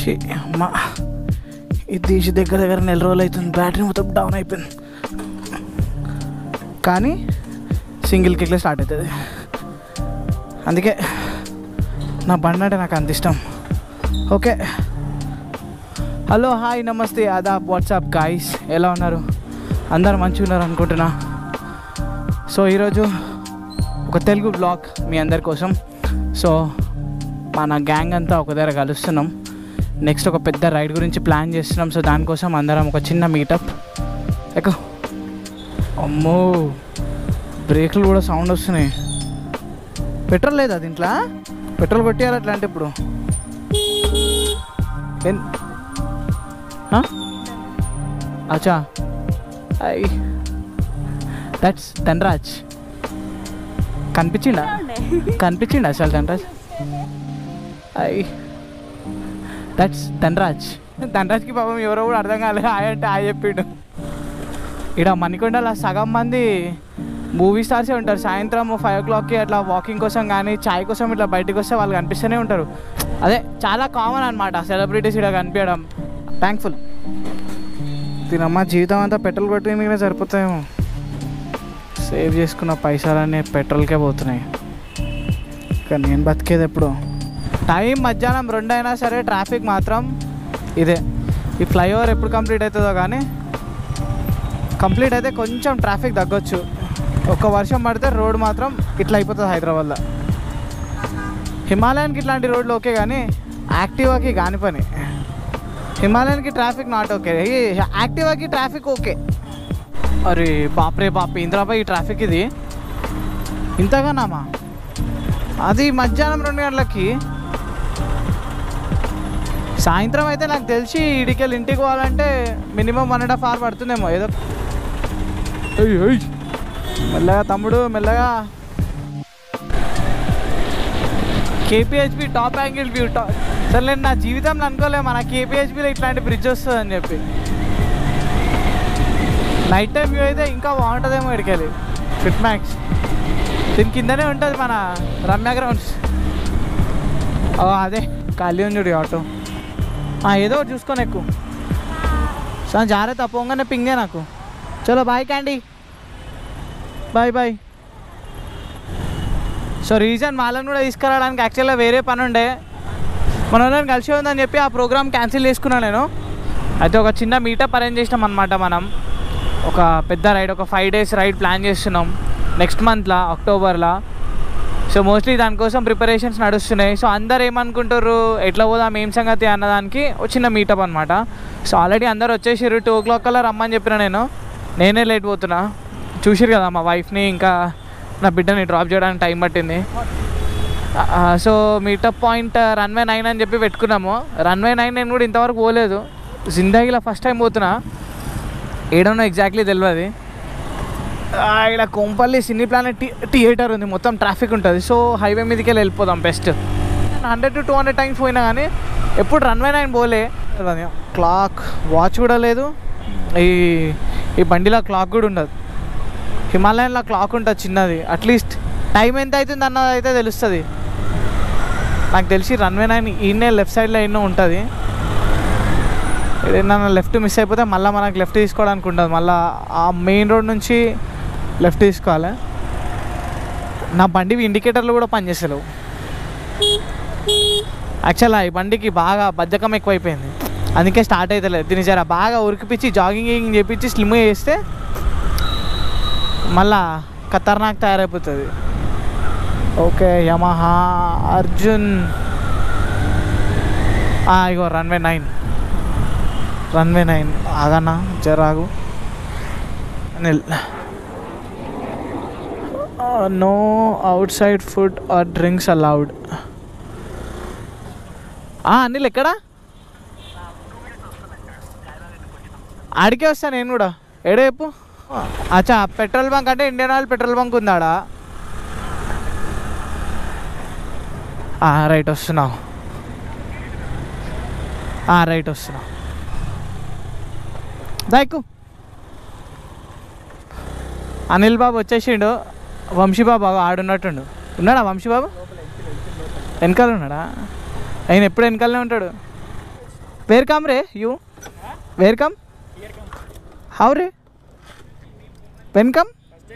ఛీ, అమ్మా ఇది తీసి దగ్గర దగ్గర నెల రోజులు అవుతుంది బ్యాటరీ మొత్తం డౌన్ అయిపోయింది కానీ సింగిల్ కిక్లో స్టార్ట్ అవుతుంది అందుకే నా బండి అంటే నాకు అంత ఇష్టం ఓకే హలో హాయ్ నమస్తే ఆదాబ్ వాట్సాప్ గాయస్ ఎలా ఉన్నారు అందరు మంచిగా ఉన్నారు అనుకుంటున్నా సో ఈరోజు ఒక తెలుగు బ్లాగ్ మీ అందరి కోసం సో మన గ్యాంగ్ అంతా ఒక దగ్గర కలుస్తున్నాం నెక్స్ట్ ఒక పెద్ద రైడ్ గురించి ప్లాన్ చేస్తున్నాం సో దానికోసం అందరం ఒక చిన్న మీటప్ ఎక్కువ అమ్మో బ్రేకులు కూడా సౌండ్ వస్తున్నాయి పెట్రోల్ లేదా దీంట్లో పెట్రోల్ కొట్టేయాలి అట్లా అంటే ఇప్పుడు ఎన్ ఆ? అచ్చా ఐ దట్స్ ధనరాజ్ కనిపించిండా కనిపించిండా అసలు ధనరాజ్ ఐ దట్స్ ధనరాజ్ ధనరాజ్కి పాపం ఎవరో కూడా అర్థం కాలేదు హాయ్ అంటే హాయ్ చెప్పిండు ఇక్కడ మణికొండలో సగం మంది మూవీ స్టార్సే ఉంటారు సాయంత్రం ఫైవ్ ఓ క్లాక్కి అట్లా వాకింగ్ కోసం కానీ చాయ్ కోసం ఇట్లా బయటకు వస్తే వాళ్ళు కనిపిస్తూనే ఉంటారు అదే చాలా కామన్ అనమాట సెలబ్రిటీస్ ఇక్కడ కనిపించడం థ్యాంక్ఫుల్ దీనమ్మ జీవితం అంతా పెట్రోల్ కొట్టిందనే సరిపోతాయేమో సేవ్ చేసుకున్న పైసలన్నీ పెట్రోల్కే పోతున్నాయి ఇక నేను బతికేది ఎప్పుడు టైం మధ్యాహ్నం రెండు అయినా సరే ట్రాఫిక్ మాత్రం ఇదే ఈ ఫ్లైఓవర్ ఎప్పుడు కంప్లీట్ అవుతుందో కానీ కంప్లీట్ అయితే కొంచెం ట్రాఫిక్ తగ్గొచ్చు ఒక్క వర్షం పడితే రోడ్ మాత్రం ఇట్లా అయిపోతుంది హైదరాబాద్లో హిమాలయాన్కి ఇట్లాంటి రోడ్లు ఓకే కానీ యాక్టివాకి కాని పని హిమాలయాన్కి ట్రాఫిక్ నాట్ ఓకే ఈ యాక్టివాకి ట్రాఫిక్ ఓకే అరే బాప్రే బాప్ ఇంద్రాబాయ్ ఈ ట్రాఫిక్ ఇది ఇంతగానామా అది మధ్యాహ్నం రెండు గంటలకి సాయంత్రం అయితే నాకు తెలిసి ఇడికెళ్ళి ఇంటికి పోవాలంటే minimum one and half hour పడుతుందేమో ఏదో ఏయ్, ఏయ్. మెల్లగా తమ్ముడు మెల్లగా KPHB top angle view top సరే నా జీవితంలో అనుకోలే మన కేపీహెచ్బిలో ఇట్లాంటి బ్రిడ్జ్ వస్తుంది అని చెప్పి నైట్ టైం వ్యూ అయితే ఇంకా బాగుంటుందేమో ఇక్కడికి ఫిట్ మ్యాక్స్ దీని కిందనే ఉంటుంది మన రమ్య గ్రౌండ్స్ ఓ అదే ఖాళీ ఉంది చూడు ఈ ఆటో ఆ, ఏదో ఒకటి చూసుకొని ఎక్కువ సో జాగ్రత్త పోగానే పింగే నాకు చలో bye candy bye bye so reason వాళ్ళని కూడా తీసుకురావడానికి యాక్చువల్గా వేరే పని ఉండే మన వాళ్ళని కలిసి ఉందని చెప్పి ఆ ప్రోగ్రామ్ క్యాన్సిల్ చేసుకున్నాను నేను అయితే ఒక చిన్న మీటప్ అరేంజ్ చేసినాం అనమాట మనం ఒక పెద్ద రైడ్ ఒక ఫైవ్ డేస్ రైడ్ ప్లాన్ చేస్తున్నాం నెక్స్ట్ మంత్లో అక్టోబర్లో సో మోస్ట్లీ దానికోసం ప్రిపరేషన్స్ నడుస్తున్నాయి సో అందరు ఏమనుకుంటారు ఎట్లా పోదాం ఏం సంగతి అన్నదానికి ఒక చిన్న మీటప్ అనమాట సో ఆల్రెడీ అందరు వచ్చేసారు టూ ఓ క్లాక్ కల్లా రమ్మని చెప్పిన నేను నేనే లేట్ పోతున్నా చూసిరు కదా మా వైఫ్ని ఇంకా నా బిడ్డని డ్రాప్ చేయడానికి టైం పట్టింది ఆ, so meetup point runway nine అని చెప్పి పెట్టుకున్నాము రన్వే నైన్ నేను కూడా ఇంతవరకు పోలేదు జిందాగీలో ఫస్ట్ టైం పోతున్నా ఏడనో ఎగ్జాక్ట్లీ తెలియదు ఆ, ఇక్కడ కోంపల్లి సినీ ప్లానెట్ థి- థియేటర్ ఉంది మొత్తం ట్రాఫిక్ ఉంటుంది సో హైవే మీదకి వెళ్ళి వెళ్ళిపోదాం best hundred to two hundred times పోయినా కానీ ఎప్పుడు రన్వే నైన్ పోలే క్లాక్ వాచ్ కూడా లేదు ఈ ఈ బండిలో క్లాక్ కూడా ఉండదు హిమాలయన్లో క్లాక్ ఉంటుంది చిన్నది అట్లీస్ట్ టైం ఎంత అవుతుంది అన్నది అయితే తెలుస్తుంది నాకు తెలిసి రన్వే నైన్ ఈయనే లెఫ్ట్ సైడ్లో ఎన్నో ఉంటుంది ఏదైనా లెఫ్ట్ మిస్ అయిపోతే మళ్ళీ మనకు లెఫ్ట్ తీసుకోవడానికి ఉంటుంది మళ్ళీ ఆ మెయిన్ రోడ్ నుంచి లెఫ్ట్ తీసుకోవాలి నా బండివి ఇండికేటర్లు కూడా పనిచేస్తలేవు యాక్చువల్గా ఈ బండికి బాగా బద్ధకం ఎక్కువైపోయింది అందుకే స్టార్ట్ అవుతలేదు దీని జర బాగా ఉరికిపించి జాగింగ్ గింగింగ్ చేపించి స్లిమ్ చేస్తే మళ్ళా ఖతర్నాక్ తయారైపోతుంది ఓకే యమహా అర్జున్ ఆ, ఇగో రన్వే నైన్ రన్వే నైన్ ఆగన్నా జరాగు నిల్ no outside food or drinks allowed Anil ఎక్కడా ఆడికే వస్తా నేను కూడా ఏడే చెప్పు అచ్చా పెట్రోల్ బంక్ అంటే ఇండియన్ ఆయిల్ పెట్రోల్ బంక్ ఉందాడా రైట్ వస్తున్నావు రైట్ వస్తున్నావు దాయకు అనిల్ బాబు వచ్చేసిండు వంశీబాబు ఆడున్నట్టుండు ఉన్నాడా వంశీబాబు వెనకాల ఉన్నాడా ఆయన ఎప్పుడు వెనకాలనే ఉంటాడు where come are you where come how are when come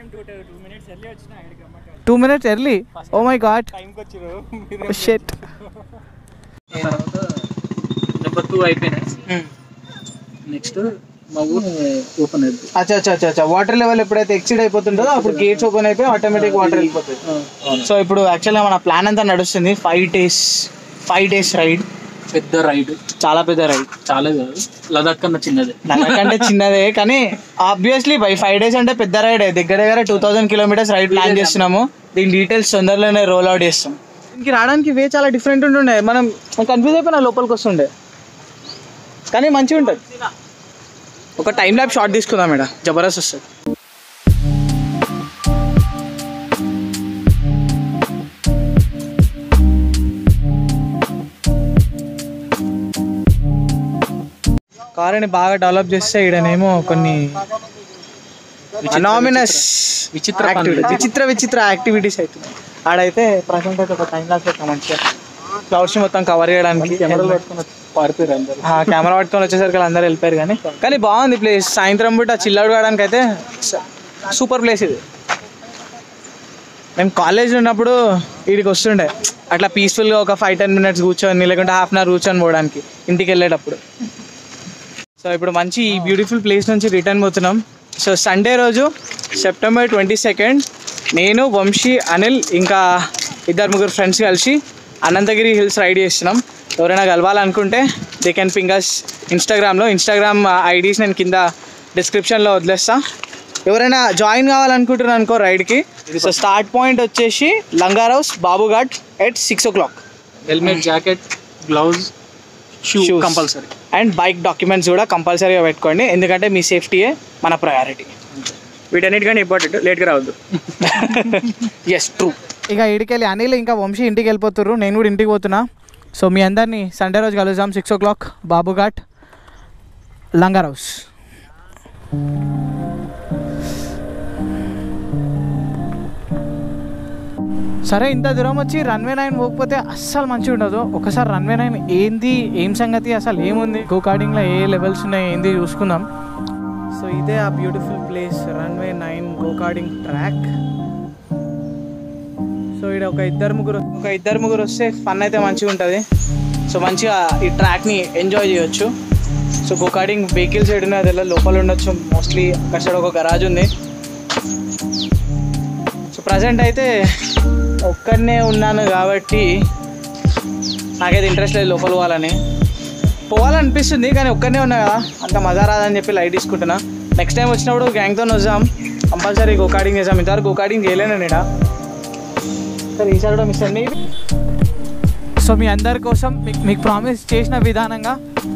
two minutes early oh my god shed number two అయిపోయినాయి నెక్స్ట్ మా ఊరు ఓపెన్ అవుతుంది అచ్చా అచ్చా అచ్చా అచ్చా వాటర్ లెవెల్ ఎప్పుడైతే ఎక్సీడ్ అయిపోతుందో అప్పుడు గేట్స్ ఓపెన్ అయిపోయి ఆటోమేటిక్ వాటర్ వెళ్ళిపోతుంది సో ఇప్పుడు యాక్చువల్గా మన ప్లాన్ అంతా నడుస్తుంది five days five days ride పెద్ద రైడ్ చాలా పెద్ద రైడ్ చాలా కాదు లదాఖ్ కన్నా చిన్నదే నాకంటే చిన్నదే కానీ ఆబ్వియస్లీ బై ఫైవ్ డేస్ అంటే పెద్ద రైడ్ దగ్గర దగ్గర two thousand kilometres ride plan చేస్తున్నాము దీని డీటెయిల్స్ తొందరలోనే రోల్ అవుట్ చేస్తాం దీనికి రావడానికి వే చాలా డిఫరెంట్ ఉంటుండే మనం కన్ఫ్యూజ్ అయిపోయినా లోపలికి వస్తుండే కానీ మంచిగా ఉంటుంది ఒక టైం ల్యాబ్ షార్ట్ తీసుకుందాం మేడం జబర్దస్త్ వస్తుంది కారుని బాగా డెవలప్ చేస్తే ఈడనేమో కొన్ని అనామినస్ విచిత్ర యాక్టివిటీ పనులు. విచిత్ర విచిత్ర యాక్టివిటీస్ అవుతున్నాయి ఆడైతే ప్రజెంట్ అయితే ఒక టైం లాస్ పెట్టాం మంచిగా క్లౌడ్స్ మొత్తం కవర్ చేయడానికి కెమెరాలు పట్టుకుని పారిపోయారు అందరు కెమెరా పట్టుకొని వచ్చేసరికి వాళ్ళు అందరూ వెళ్ళిపోయారు కానీ కానీ బాగుంది ప్లేస్ సాయంత్రం పూట చిల్లౌడ్ కావడానికి అయితే సూపర్ ప్లేస్ ఇది మేము కాలేజ్ ఉన్నప్పుడు వీడికి వస్తుండే అట్లా పీస్ఫుల్గా ఒక ఫైవ్ టెన్ మినిట్స్ కూర్చొని లేకుంటే హాఫ్ అన్ అవర్ కూర్చొని పోవడానికి ఇంటికి వెళ్ళేటప్పుడు సో ఇప్పుడు మంచి ఈ బ్యూటిఫుల్ ప్లేస్ నుంచి రిటర్న్ పోతున్నాం సో సండే రోజు సెప్టెంబర్ ట్వంటీ సెకండ్ నేను వంశీ అనిల్ ఇంకా ఇద్దరు ముగ్గురు ఫ్రెండ్స్ కలిసి అనంతగిరి హిల్స్ రైడ్ చేస్తున్నాం ఎవరైనా కలవాలనుకుంటే దే కెన్ పింగస్ ఇన్స్టాగ్రామ్లో ఇన్స్టాగ్రామ్ ఐడీస్ నేను కింద డిస్క్రిప్షన్లో వదిలేస్తా ఎవరైనా జాయిన్ కావాలనుకుంటున్నారు అనుకో రైడ్కి సో స్టార్ట్ పాయింట్ వచ్చేసి Langar House Bapughat at six o'clock helmet jacket gloves shoe Shoes. Compulsory and bike documents కూడా కంపల్సరీగా పెట్టుకోండి ఎందుకంటే మీ సేఫ్టీయే మన ప్రయారిటీ వీటన్నిటికంటే ఇంపార్టెంట్ లేట్గా రావద్దు ఎస్ ట్రూ ఇక ఇడికెళ్ళి అనిల్ ఇంకా వంశీ ఇంటికి వెళ్ళిపోతుర్రు నేను కూడా ఇంటికి పోతున్నా సో మీ అందరినీ సండే రోజు కలుద్దాం six o'clock Bapughat Langar House సరే ఇంత దూరం వచ్చి రన్వే నైన్ పోకపోతే అస్సలు మంచిగా ఉండదు ఒకసారి రన్వే నైన్ ఏంది ఏం సంగతి అసలు ఏముంది గో కార్డింగ్లో ఏ లెవెల్స్ ఉన్నాయి ఏంది చూసుకుందాం సో ఇదే ఆ beautiful place runway nine go karting track so ఇక్కడ ఒక ఇద్దరు ముగ్గురు ఒక ఇద్దరు ముగ్గురు వస్తే ఫన్ అయితే మంచిగా ఉంటుంది సో మంచిగా ఈ ట్రాక్ని ఎంజాయ్ చేయొచ్చు సో గోకార్డింగ్ వెహికల్స్ ఏడున్నా అదెಲ್ಲ లోపల ఉండొచ్చు మోస్ట్లీ అక్కడ సైడ్ ఒక గరాజ్ ఉంది సో ప్రజెంట్ అయితే ఒక్కడనే ఉన్నాను కాబట్టి నాకైతే ఇంట్రెస్ట్ లేదు లోపల పోవాలని పోవాలనిపిస్తుంది కానీ ఒక్కడనే ఉన్నా కదా అంత మజా రాదని చెప్పి లైట్ తీసుకుంటున్నా నెక్స్ట్ టైం వచ్చినప్పుడు గ్యాంగ్తో వద్దాం కంపల్సరీ గోకార్డింగ్ చేసాం ఇంతవరకు గోకార్డింగ్ చేయలేను నేను సరే ఈసారి కూడా మిస్ అండి సో మీ అందరి కోసం మీకు మీకు ప్రామిస్ చేసిన విధానంగా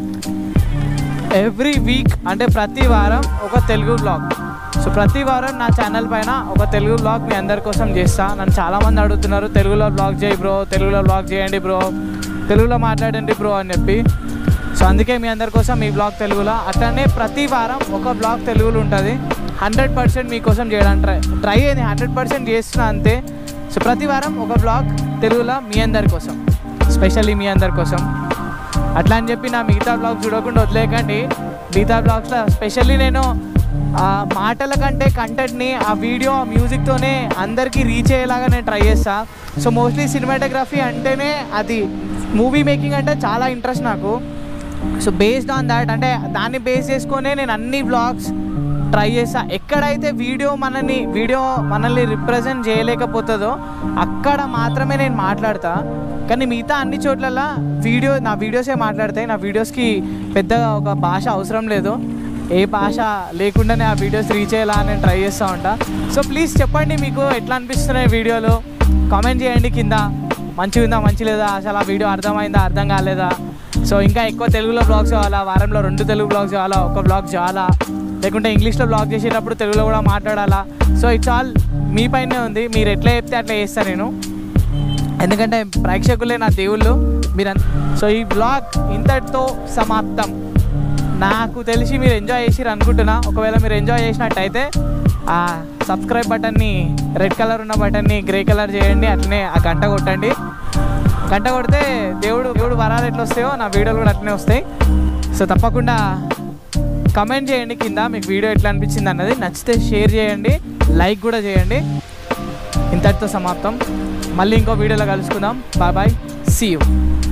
ఎవ్రీ వీక్ అంటే ప్రతి వారం ఒక తెలుగు బ్లాగ్ సో ప్రతి వారం నా ఛానల్ పైన ఒక తెలుగు బ్లాగ్ మీ అందరి కోసం చేస్తా నన్ను చాలామంది అడుగుతున్నారు తెలుగులో బ్లాగ్ చేయి బ్రో తెలుగులో బ్లాగ్ చేయండి బ్రో తెలుగులో మాట్లాడండి బ్రో అని చెప్పి సో అందుకే మీ అందరి కోసం ఈ బ్లాగ్ తెలుగులో అట్లనే ప్రతి వారం ఒక బ్లాగ్ తెలుగులో ఉంటుంది హండ్రెడ్ పర్సెంట్ మీకోసం చేయడానికి ట్రై ట్రై అయింది హండ్రెడ్ పర్సెంట్ చేస్తున్నా అంతే సో ప్రతి వారం ఒక బ్లాగ్ తెలుగులో మీ అందరి కోసం స్పెషల్లీ మీ అందరి కోసం అట్లా అని చెప్పి నా మిగతా బ్లాగ్స్ చూడకుండా వదిలేయకండి మిగతా బ్లాగ్స్లో స్పెషల్లీ నేను ఆ మాటల కంటే కంటెంట్ని ఆ వీడియో ఆ మ్యూజిక్తోనే అందరికీ రీచ్ అయ్యేలాగా నేను ట్రై చేస్తా సో మోస్ట్లీ సినిమాటోగ్రఫీ అంటేనే అది మూవీ మేకింగ్ అంటే చాలా ఇంట్రెస్ట్ నాకు సో బేస్డ్ ఆన్ దాట్ అంటే దాన్ని బేస్ చేసుకొనే నేను అన్ని బ్లాగ్స్ ట్రై చేస్తా ఎక్కడైతే వీడియో మనల్ని వీడియో మనల్ని రిప్రజెంట్ చేయలేకపోతుందో అక్కడ మాత్రమే నేను మాట్లాడతా కానీ మిగతా అన్ని చోట్లలో వీడియో నా వీడియోసే మాట్లాడతాయి నా వీడియోస్కి పెద్దగా ఒక భాష అవసరం లేదు ఏ భాష లేకుండానే ఆ వీడియోస్ రీచ్ అయ్యేలా నేను ట్రై చేస్తూ ఉంటా సో ప్లీజ్ చెప్పండి మీకు ఎట్లా అనిపిస్తున్నాయి వీడియోలు కామెంట్ చేయండి కింద మంచిగా ఉందా మంచి లేదా అసలు ఆ వీడియో అర్థమైందా అర్థం కాలేదా సో ఇంకా ఎక్కువ తెలుగులో బ్లాగ్స్ కావాలా వారంలో రెండు తెలుగు బ్లాగ్స్ కావాలా ఒక బ్లాగ్ చాలా లేకుంటే ఇంగ్లీష్లో బ్లాగ్ చేసేటప్పుడు తెలుగులో కూడా మాట్లాడాలా సో ఇట్స్ ఆల్ మీ పైనే ఉంది మీరు ఎట్లా చెప్తే అట్లా చేస్తాను నేను ఎందుకంటే ప్రేక్షకులే నా దేవుళ్ళు మీరు సో ఈ బ్లాగ్ ఇంతటితో సమాప్తం నాకు తెలిసి మీరు ఎంజాయ్ చేసిరు అనుకుంటున్నా ఒకవేళ మీరు ఎంజాయ్ చేసినట్టయితే ఆ సబ్స్క్రైబ్ బటన్ని రెడ్ కలర్ ఉన్న బటన్ని గ్రే కలర్ చేయండి అట్లనే ఆ గంట కొట్టండి గంట కొడితే దేవుడు దేవుడు వరాలు ఎట్లా వస్తాయో నా వీడియోలు కూడా అట్లనే వస్తాయి సో తప్పకుండా కమెంట్ చేయండి కింద మీకు వీడియో ఎట్లా అనిపించింది అన్నది నచ్చితే షేర్ చేయండి లైక్ కూడా చేయండి ఇంతటితో సమాప్తం మళ్ళీ ఇంకో వీడియోలో కలుసుకుందాం బాయ్ బాయ్ సీ యూ